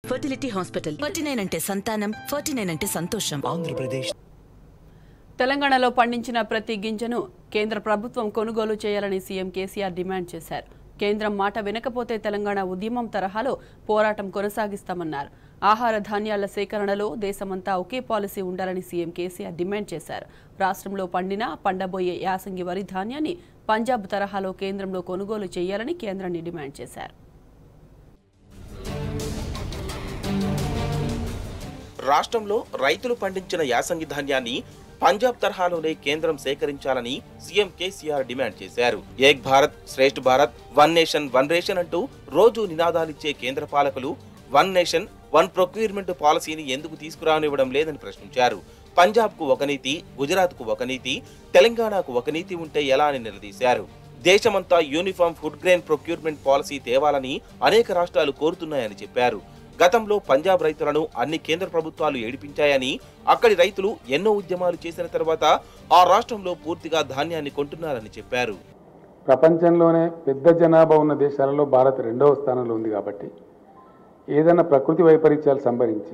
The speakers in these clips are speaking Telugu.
ఫర్టిలిటీ హాస్పిటల్ ఫర్టీ నైన్ అంటే సంతానం ఫర్టీ నైన్ అంటే సంతోషం ఆంధ్రప్రదేశ్ తెలంగాణలో పండించిన ప్రతి గింజను కేంద్ర ప్రభుత్వం కొనుగోలు చేయాలని సీఎం కేసీఆర్ డిమాండ్ చేశారు కేంద్రం మాట వినకపోతే తెలంగాణ ఉద్యమం తరహాలో పోరాటం కొనసాగిస్తామన్నారు ఆహార ధాన్యాల సేకరణలో దేశమంతా ఒకే పాలసీ ఉండాలని సీఎం కేసీఆర్ డిమాండ్ చేశారు రాష్ట్రంలో పండిన పండబోయే యాసంగి వరి ధాన్యాన్ని పంజాబ్ తరహాలో కేంద్రంలో కొనుగోలు చేయాలని కేంద్రాన్ని డిమాండ్ చేశారు రాష్ట్రంలో రైతులు పండించిన యాసంగి ధాన్యాన్ని పంజాబ్ తరహాలోనే కేంద్రం సేకరించాలని సీఎం కేసీఆర్ డిమాండ్ చేశారు Ek Bharat Shreshtha Bharat one nation one ration అంటూ రోజు నినాదాలిచ్చే కేంద్ర పాలకులు వన్ నేషన్ వన్ ప్రొక్యూర్మెంట్ పాలసీని ఎందుకు తీసుకురానివ్వడం లేదని ప్రశ్నించారు పంజాబ్ కు ఒక నీతి గుజరాత్ కు ఒక నీతి తెలంగాణకు ఒక నీతి ఉంటే ఎలా అని నిలదీశారు దేశమంతా uniform food grain procurement policy తేవాలని అనేక రాష్ట్రాలు కోరుతున్నాయని చెప్పారు గతంలో పంజాబ్ రైతులను అన్ని కేంద్ర ప్రభుత్వాలు ఏడిపించాయని అక్కడి రైతులు ఎన్నో ఉద్యమాలు చేసిన తర్వాత ఆ రాష్ట్రంలో పూర్తిగా ధాన్యాన్ని కొంటున్నారని చెప్పారు ప్రపంచంలోనే పెద్ద జనాభా ఉన్న దేశాలలో భారత్ రెండవ స్థానంలో ఉంది కాబట్టి ఏదైనా ప్రకృతి వైపరీత్యాలు సంభరించి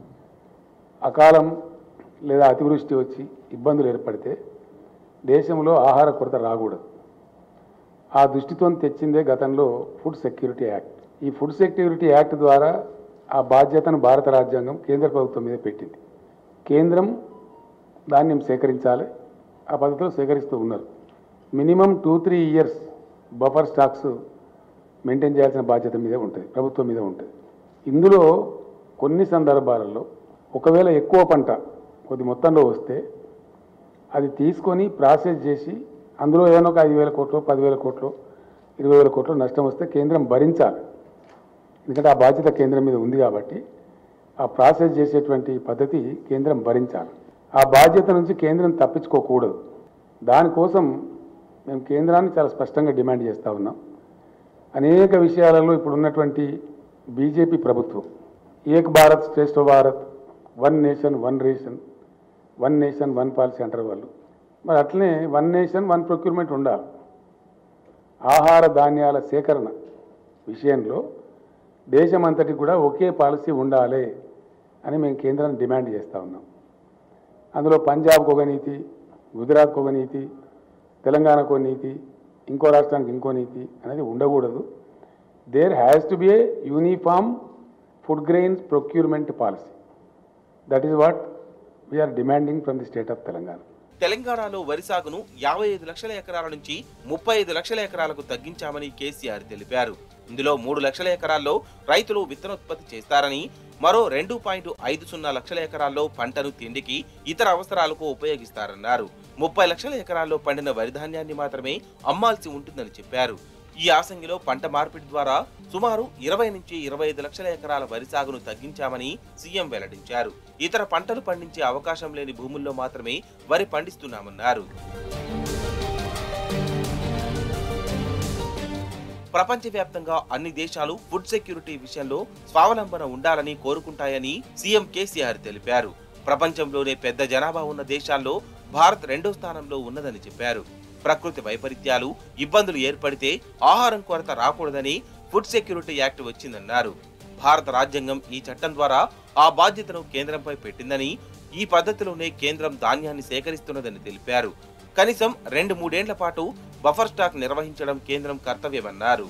అకాలం లేదా అతివృష్టి వచ్చి ఇబ్బందులు ఏర్పడితే దేశంలో ఆహార కొరత రాకూడదు ఆ దృష్టితో తెచ్చిందే గతంలో ఫుడ్ సెక్యూరిటీ యాక్ట్ ఈ ఫుడ్ సెక్యూరిటీ యాక్ట్ ద్వారా ఆ బాధ్యతను భారత రాజ్యాంగం కేంద్ర ప్రభుత్వం మీద పెట్టింది కేంద్రం ధాన్యం సేకరించాలి ఆ పద్ధతిలో సేకరిస్తూ ఉన్నారు minimum two three years buffer stocks maintain చేయాల్సిన బాధ్యత మీదే ఉంటుంది ప్రభుత్వం మీద ఉంటుంది ఇందులో కొన్ని సందర్భాలలో ఒకవేళ ఎక్కువ పంట కొద్ది మొత్తంలో వస్తే అది తీసుకొని ప్రాసెస్ చేసి అందులో ఏదైనా ఒక ఐదు వేల కోట్లు పదివేల కోట్లు ఇరవై వేల కోట్లు నష్టం వస్తే కేంద్రం భరించాలి ఎందుకంటే ఆ బాధ్యత కేంద్రం మీద ఉంది కాబట్టి ఆ ప్రాసెస్ చేసేటువంటి పద్ధతి కేంద్రం భరించాలి ఆ బాధ్యత నుంచి కేంద్రం తప్పించుకోకూడదు దానికోసం మేము కేంద్రాన్ని చాలా స్పష్టంగా డిమాండ్ చేస్తూ ఉన్నాం అనేక విషయాలలో ఇప్పుడు ఉన్నటువంటి బీజేపీ ప్రభుత్వం Ek Bharat Shreshtha Bharat one nation one ration one nation one policy అంటారు వాళ్ళు మరి అట్లనే వన్ నేషన్ వన్ ప్రొక్యూర్మెంట్ ఉండాలి ఆహార ధాన్యాల సేకరణ విషయంలో దేశమంతటికి కూడా ఒకే పాలసీ ఉండాలి అని మేము కేంద్రాన్ని డిమాండ్ చేస్తూ ఉన్నాం అందులో పంజాబ్కి ఒక నీతి గుజరాత్కి ఒక నీతి తెలంగాణకు ఒక నీతి ఇంకో రాష్ట్రానికి ఇంకో నీతి అనేది ఉండకూడదు there has to be a uniform food grains procurement policy that is what we are demanding from the state of Telangana తెలంగాణలో వరి సాగును యాభై ఐదు లక్షల ఎకరాల నుంచి ముప్పై ఐదు లక్షల ఎకరాలకు తగ్గించామని కేసీఆర్ తెలిపారు ఇందులో మూడు లక్షల ఎకరాల్లో రైతులు విత్తనోత్పత్తి చేస్తారని మరో రెండు పాయింట్ ఐదు సున్నా లక్షల ఎకరాల్లో పంటను తిండికి ఇతర అవసరాలకు ఉపయోగిస్తారన్నారు ముప్పై లక్షల ఎకరాల్లో పండిన వరి ధాన్యాన్ని మాత్రమే అమ్మాల్సి ఉంటుందని చెప్పారు ఈ యాసంగిలో పంట మార్పిడి ద్వారా సుమారు ఇరవై నుంచి ఇరవై ఐదు లక్షల ఎకరాల వరి సాగును తగ్గించామని సీఎం వెల్లడించారు ఇతర పంటలు పండించే అవకాశం లేని భూముల్లో మాత్రమే వరి పండిస్తున్నామన్నారు ప్రపంచవ్యాప్తంగా అన్ని దేశాలు ఫుడ్ సెక్యూరిటీ విషయంలో స్వావలంబన ఉండాలని కోరుకుంటాయని సీఎం కేసీఆర్ తెలిపారు ప్రపంచంలోనే పెద్ద జనాభా ఉన్న దేశాల్లో భారత్ రెండో స్థానంలో ఉన్నదని చెప్పారు ప్రకృతి వైపరీత్యాలు ఇబ్బందులు ఏర్పడితే ఆహారం కొరత రాకూడదని ఫుడ్ సెక్యూరిటీ యాక్ట్ వచ్చిందన్నారు భారత రాజ్యాంగం ఈ చట్టం ద్వారా ఆ బాధ్యతను కేంద్రంపై పెట్టిందని ఈ పద్ధతిలోనే కేంద్రం ధాన్యాన్ని సేకరిస్తున్నదని తెలిపారు కనీసం రెండు మూడేండ్ల పాటు బఫర్ స్టాక్ నిర్వహించడం కేంద్రం కర్తవ్యమన్నారు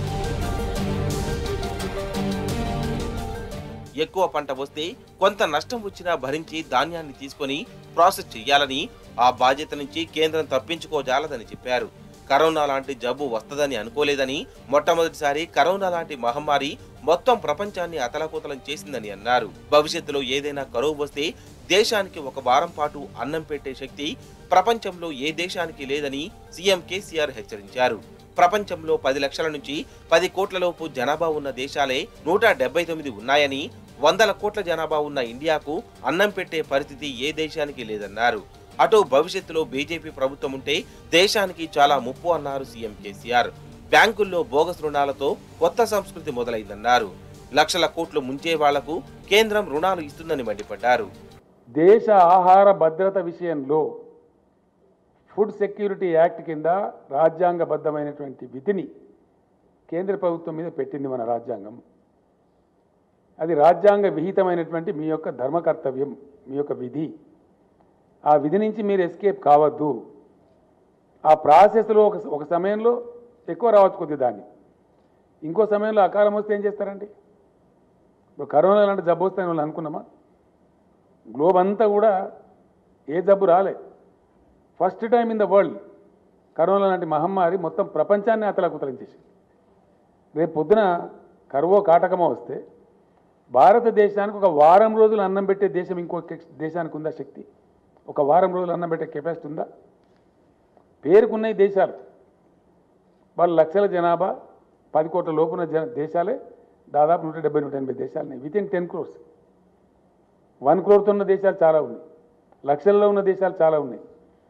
ఎక్కువ పంట వస్తే కొంత నష్టం వచ్చినా భరించి ధాన్యాన్ని తీసుకొని ప్రాసెస్ చేయాలని ఆ బాధ్యత నుంచి కేంద్రం తప్పించుకోజాలదని చెప్పారు కరోనా లాంటి జబ్బు వస్తదని అనుకోలేదని మొట్టమొదటిసారి కరోనా లాంటి మహమ్మారి మొత్తం ప్రపంచాన్ని అతలకుతలం చేసిందని అన్నారు భవిష్యత్తులో ఏదైనా కరువు వస్తే దేశానికి ఒక వారం పాటు అన్నం పెట్టే శక్తి ప్రపంచంలో ఏ దేశానికి లేదని సీఎం కేసీఆర్ హెచ్చరించారు ప్రపంచంలో పది లక్షల నుంచి పది కోట్లలోపు జనాభా ఉన్న దేశాలే నూట డెబ్బై తొమ్మిది ఉన్నాయని వందల కోట్ల జనాభా ఉన్న ఇండియాకు అన్నం పెట్టే పరిస్థితి ఏ దేశానికి లేదన్నారు అటు భవిష్యత్తులో బీజేపీ ప్రభుత్వం ఉంటే దేశానికి చాలా ముప్పు అన్నారు సీఎం కేసీఆర్ బ్యాంకుల్లో బోగస్ రుణాలతో కొత్త సంస్కృతి మొదలైందన్నారు లక్షల కోట్లు ముంచే వాళ్లకు కేంద్రం రుణాలు ఇస్తుందని మండిపడ్డారు దేశ ఆహార భద్రత విషయంలో ఫుడ్ సెక్యూరిటీ యాక్ట్ కింద రాజ్యాంగబద్ధమైనటువంటి విధిని కేంద్ర ప్రభుత్వం మీద పెట్టింది మన రాజ్యాంగం అది రాజ్యాంగ విహితమైనటువంటి మీ యొక్క ధర్మ కర్తవ్యం మీ యొక్క విధి ఆ విధి నుంచి మీరు ఎస్కేప్ కావద్దు ఆ ప్రాసెస్లో ఒక ఒక సమయంలో ఎక్కువ రావచ్చు కొద్ది దాన్ని ఇంకో సమయంలో అకాలం వస్తే ఏం చేస్తారండి ఇప్పుడు కరోనా లాంటి జబ్బు వస్తాయని వాళ్ళు అనుకున్నామా గ్లోబ్ అంతా కూడా ఏ జబ్బు రాలే first time in the world corona లాంటి మహమ్మారి మొత్తం ప్రపంచాన్ని అతలాకుతలించేసి రేపు పొద్దున కరువో కాటకమో వస్తే భారతదేశానికి ఒక వారం రోజులు అన్నం పెట్టే దేశం ఇంకో దేశానికి ఉందా శక్తి ఒక వారం రోజులు అన్నం పెట్టే కెపాసిటీ ఉందా పేరుకున్న ఈ దేశాలు వాళ్ళ లక్షల జనాభా పది కోట్ల లోపున జన దేశాలే దాదాపు నూట డెబ్బై నూట ఎనభై దేశాలు with in ten crores one క్రోర్తో ఉన్న దేశాలు చాలా ఉన్నాయి లక్షల్లో ఉన్న దేశాలు చాలా ఉన్నాయి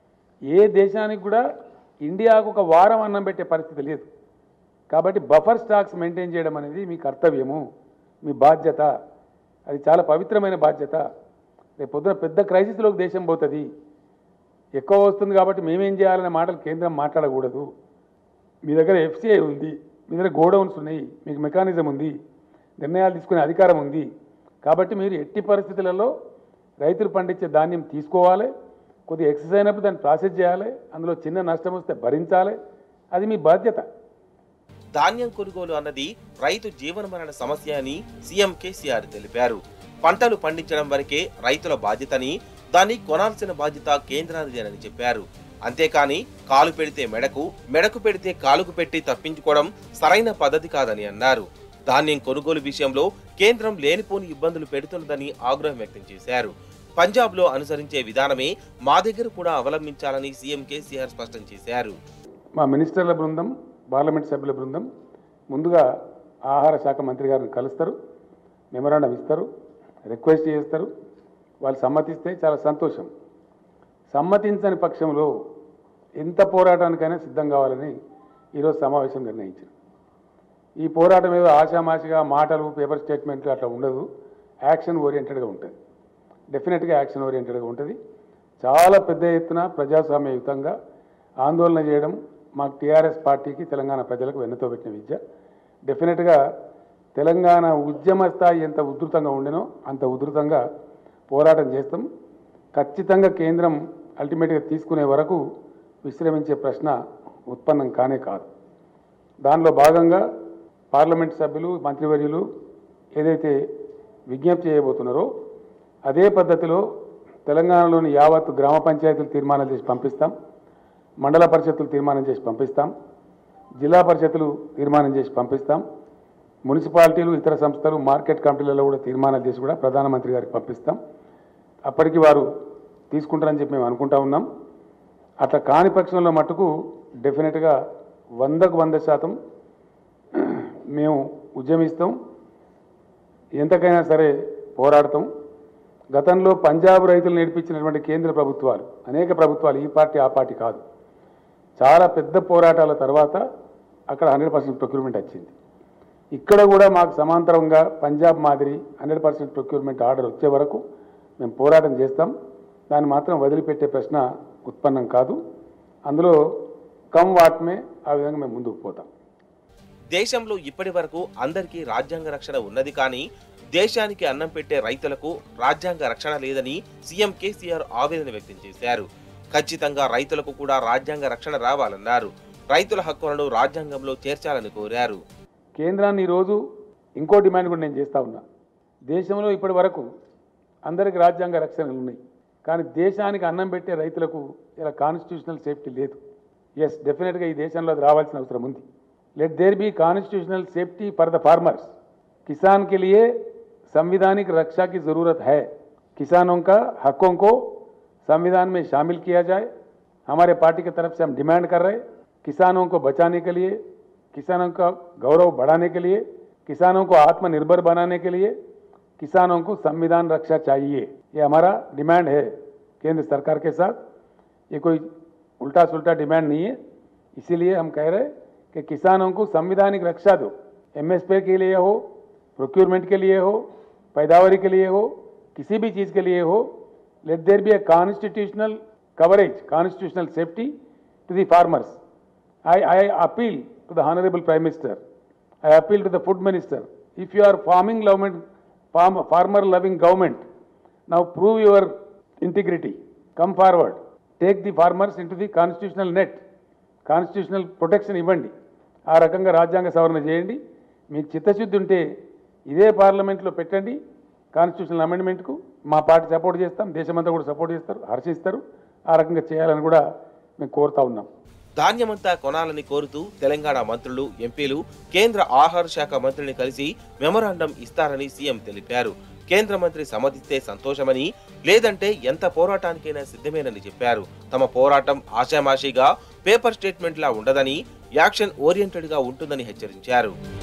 ఏ దేశానికి కూడా ఇండియాకు ఒక వారం అన్నం పెట్టే పరిస్థితి లేదు కాబట్టి బఫర్ స్టాక్స్ మెయింటైన్ చేయడం అనేది మీ కర్తవ్యము మీ బాధ్యత అది చాలా పవిత్రమైన బాధ్యత రేపు పొద్దున పెద్ద క్రైసిస్లోకి దేశం పోతుంది ఎక్కువ వస్తుంది కాబట్టి మేమేం చేయాలనే మాటలు కేంద్రం మాట్లాడకూడదు మీ దగ్గర ఎఫ్సిఐ ఉంది మీ దగ్గర గోడౌన్స్ ఉన్నాయి మీకు మెకానిజం ఉంది నిర్ణయాలు తీసుకునే అధికారం ఉంది కాబట్టి మీరు ఎట్టి పరిస్థితులలో రైతులు పండించే ధాన్యం తీసుకోవాలి కొద్దిగా ఎక్సెస్ అయినప్పుడు దాన్ని ప్రాసెస్ చేయాలి అందులో చిన్న నష్టం వస్తే భరించాలి అది మీ బాధ్యత ధాన్యం కొనుగోలు అన్నది రైతు జీవనమరణ సమస్య అని సీఎం కేసీఆర్ తెలిపారు పంటలు పండించడం వరకే రైతుల బాధ్యతని దాన్ని కొనాల్సిన బాధ్యత కేంద్రానిదేనని చెప్పారు అంతేకాని కాలు పెడితే మెడకు మెడకు పెడితే కాలుకు పెట్టి తప్పించుకోవడం సరైన పద్ధతి కాదని అన్నారు ధాన్యం కొనుగోలు విషయంలో కేంద్రం లేనిపోని ఇబ్బందులు పెడుతున్నదని ఆగ్రహం వ్యక్తం చేశారు పంజాబ్ లో అనుసరించే విధానమే మా దగ్గర కూడా అవలంబించాలని సీఎం కేసీఆర్ స్పష్టం చేశారు మా మినిస్టర్ల బృందం పార్లమెంట్ సభ్యుల బృందం ముందుగా ఆహార శాఖ మంత్రి గారిని కలుస్తారు మెమరాండం ఇస్తారు రిక్వెస్ట్ చేస్తారు వాళ్ళు సమ్మతిస్తే చాలా సంతోషం సమ్మతించని పక్షంలో ఎంత పోరాటానికైనా సిద్ధం కావాలని ఈరోజు సమావేశం నిర్ణయించారు ఈ పోరాటం ఏదో ఆషామాషిగా మాటలు పేపర్ స్టేట్మెంట్లు అట్లా ఉండదు యాక్షన్ ఓరియంటెడ్గా ఉంటుంది డెఫినెట్గా యాక్షన్ ఓరియంటెడ్గా ఉంటుంది చాలా పెద్ద ఎత్తున ప్రజాస్వామ్యయుతంగా ఆందోళన చేయడం మాకు టీఆర్ఎస్ పార్టీకి తెలంగాణ ప్రజలకు వెన్నతో పెట్టిన విద్య డెఫినెట్గా తెలంగాణ ఉద్యమ స్థాయి ఎంత ఉధృతంగా ఉండేనో అంత ఉధృతంగా పోరాటం చేస్తాం ఖచ్చితంగా కేంద్రం అల్టిమేట్గా తీసుకునే వరకు విశ్రమించే ప్రశ్న ఉత్పన్నం కానే కాదు దానిలో భాగంగా పార్లమెంట్ సభ్యులు మంత్రివర్యులు ఏదైతే విజ్ఞప్తి చేయబోతున్నారో అదే పద్ధతిలో తెలంగాణలోని యావత్తు గ్రామ పంచాయతీలు తీర్మానం చేసి పంపిస్తాం మండల పరిషత్తులు తీర్మానం చేసి పంపిస్తాం జిల్లా పరిషత్తులు తీర్మానం చేసి పంపిస్తాం మున్సిపాలిటీలు ఇతర సంస్థలు మార్కెట్ కమిటీలలో కూడా తీర్మానాలు చేసి కూడా ప్రధానమంత్రి గారికి పంపిస్తాం అప్పటికి వారు తీసుకుంటారని చెప్పి మేము అనుకుంటా ఉన్నాం అట్లా కాని పక్షంలో మట్టుకు డెఫినెట్గా వందకు వంద శాతం మేము ఉద్యమిస్తాం ఎంతకైనా సరే పోరాడతాం గతంలో పంజాబ్ రైతులు నేర్పించినటువంటి కేంద్ర ప్రభుత్వాలు అనేక ప్రభుత్వాలు ఈ పార్టీ ఆ పార్టీ కాదు చాలా పెద్ద పోరాటాల తర్వాత అక్కడ హండ్రెడ్ పర్సెంట్ ప్రొక్యూర్మెంట్ వచ్చింది ఇక్కడ కూడా మాకు సమాంతరంగా పంజాబ్ మాదిరి హండ్రెడ్ పర్సెంట్ ప్రొక్యూర్మెంట్ ఆర్డర్ వచ్చే వరకు మేము పోరాటం చేస్తాం దాన్ని మాత్రం వదిలిపెట్టే ప్రశ్న ఉత్పన్నం కాదు అందులో కమ్ వాట్మే ఆ విధంగా మేము ముందుకు పోతాం దేశంలో ఇప్పటి వరకు అందరికీ రాజ్యాంగ రక్షణ ఉన్నది కానీ దేశానికి అన్నం పెట్టే రైతులకు రాజ్యాంగ రక్షణ లేదని సీఎం కేసీఆర్ ఆవేదన వ్యక్తం చేశారు ఖచ్చితంగా రైతులకు కూడా రాజ్యాంగ రక్షణ రావాలన్నారు రైతుల హక్కులను రాజ్యాంగంలో చేర్చాలని కోరారు కేంద్రాన్ని ఈరోజు ఇంకో డిమాండ్ కూడా నేను చేస్తా ఉన్నా దేశంలో ఇప్పటి వరకు అందరికి రాజ్యాంగ రక్షణలు ఉన్నాయి కానీ దేశానికి అన్నం పెట్టే రైతులకు ఇలా కాన్స్టిట్యూషనల్ సేఫ్టీ లేదు ఎస్ డెఫినెట్గా ఈ దేశంలో అది రావాల్సిన అవసరం ఉంది let there be constitutional safety for the farmers किसान के लिए संविधानिक रक्षा की जरूरत है किसानों का हकों को संविधान में शामिल किया जाए हमारे पार्टी की तरफ से हम डिमांड कर रहे हैं किसानों को बचाने के लिए किसानों का गौरव बढ़ाने के लिए किसानों को आत्मनिर्भर बनाने के लिए किसानों को संविधान रक्षा चाहिए ये हमारा डिमांड है केंद्र सरकार के साथ ये कोई उल्टा सुल्टा डिमांड नहीं है इसीलिए हम कह रहे हैं कि किसानों को संविधानिक रक्षा दो एमएसपी के लिए हो प्रोक्योरमेंट के लिए हो पैदावारी के लिए हो किसी भी चीज़ के लिए हो let there be a constitutional coverage constitutional safety to the farmers I, I appeal to the Honorable Prime Minister, I appeal to the Food Minister, if you are farming land, farm, farmer loving government. Now prove your integrity. Come forward. Take the farmers into the constitutional net. Constitutional protection ఇవ్వండి ఆ రకంగా రాజ్యాంగ సవరణ చేయండి మీకు చిత్తశుద్ధి ఉంటే ఇదే పార్లమెంట్లో పెట్టండి కాన్స్టిట్యూషనల్ అమెండ్మెంట్కు మా పార్టీ సపోర్ట్ చేస్తాం దేశమంతా కూడా సపోర్ట్ చేస్తారు హర్షిస్తారు ఆ రకంగా చేయాలని కూడా మేము కోరుతా ఉన్నాం ధాన్యమంతా కొనాలని కోరుతూ తెలంగాణ మంత్రులు ఎంపీలు కేంద్ర ఆహార శాఖ మంత్రిని కలిసి మెమరాండం ఇస్తారని సీఎం తెలిపారు కేంద్ర మంత్రి సమ్మతిస్తే సంతోషమని లేదంటే ఎంత పోరాటానికైనా సిద్ధమేనని చెప్పారు తమ పోరాటం ఆషామాషిగా పేపర్ స్టేట్మెంట్లా ఉండదని యాక్షన్ ఓరియంటెడ్ గా ఉంటుందని హెచ్చరించారు